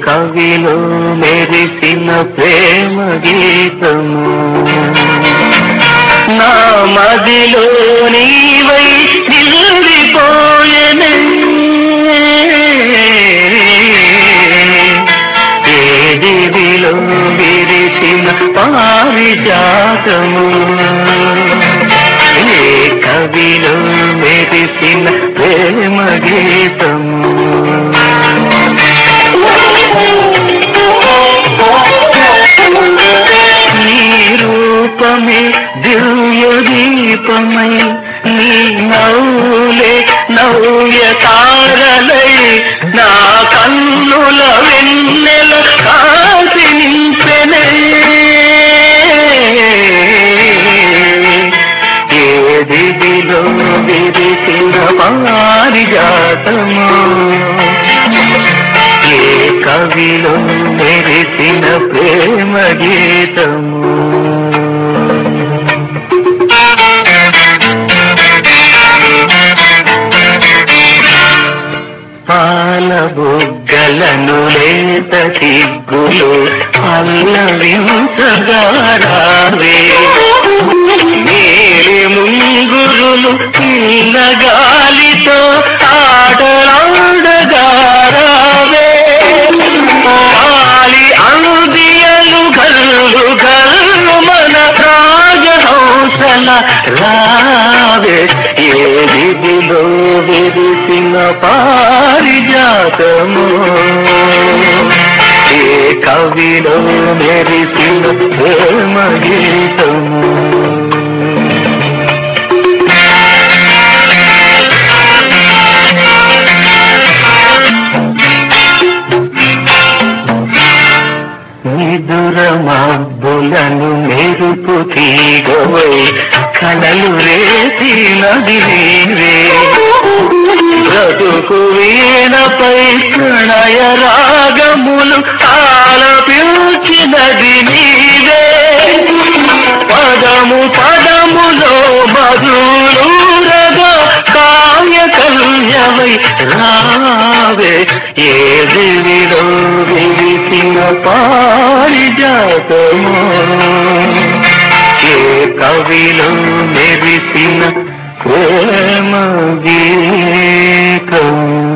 కవిలో మెరిసిన ప్రేమ గీతము నా మదిలో నీవై నిలిపోయనే ఏ దివిలో విరిసిన పారిజాతము ఏ కవిలో మెరిసిన ప్రేమ గీతము నీ రూపమే దివ్య దీపమై నీ నవ్వులే నవ్య తారలై నా కన్నుల వెన్నెల కాసి నింపెనే ఏ దివిలో విరిసిన పారిజాతము ఏ కవిలో మెరిసిన ప్రేమ గీతము పాల బుగ్గలను లేత సిగ్గులు పల్లవించగారావే నీలి ముంగురులు పిల్ల గాలితో ఆటలాడగారావే గాలి అందియలు గల్లు గల్లు మన రాజహంసల రావే ఏ దిదిలో విరిసిన పారిజాతము ఏ కవిలో మెరిసిన ప్రేమ గీతము నిదుర మబ్బులను మెరుపు తీగవై కలలు రేసినది నీవే బ్రతుకు వీణపై ప్రణయ రాగములు ఆలపించినది నీవే పదము పదములో మధురగా కావ్య కల్యవై రావే ఏ దివిలో విరిసిన పారిజాతము ఏ కవిలో మెరిసిన ప్రేమ గీతం